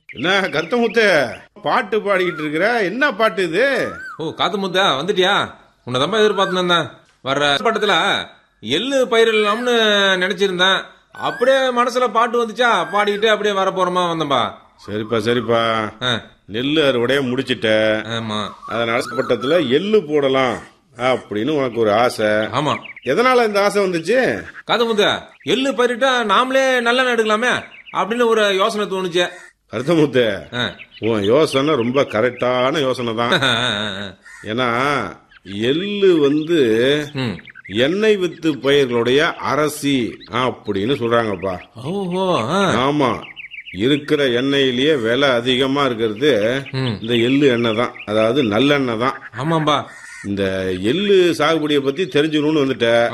என்ன கருத்தமுத்து பாட்டு பாடிக்கிட்டு இருக்கிற என்ன பாட்டு இது ஓ காத்து முத்தா வந்துட்டியா உன்னை தான் எதிர்பார்த்துன்னு இருந்தேன் வர்ற பட்டத்துல எள்ளு பயிரிடலாம்னு நினைச்சிருந்தேன் அப்படியே மனசுல பாட்டு வந்துச்சா பாடிக்கிட்டு அப்படியே வர போறோமா வந்தம்பா சரிப்பா சரிப்பா ஆ, நெல்லு அறுவடைய முடிச்சிட்ட ஆமா அதனால பட்டத்துல எள்ளு போடலாம் அப்படின்னு உனக்கு ஒரு ஆசை ஆமா எதனால இந்த ஆசை வந்துச்சு காத்து முத்தா எள்ளு பயிரிட்டா நாமளே நல்லெண்ணெய் எடுக்கலாமே அப்படின்னு ஒரு யோசனை தோணுச்சு கருத்தமுத்து ஆ. உன் யோசனை ரொம்ப கரெக்டான யோசனை தான் ஆ, ஆ, ஆ. ஏன்னா எள்ளு வந்து ம். எண்ணெய் வித்து பயிர்களுடைய அரசி அப்படின்னு சொல்றாங்கப்பா ஓஹோ ஆ. ஆமா இருக்கிற எண்ணெயிலேயே விலை அதிகமா இருக்கிறது ம். இந்த எள்ளு எண்ணெய் தான் அதாவது நல்லெண்ணெய் தான் ஆமாம்பா இந்த எள்ளு சாகுபடியை பத்தி தெரிஞ்சுக்கணும்னு வந்துட்ட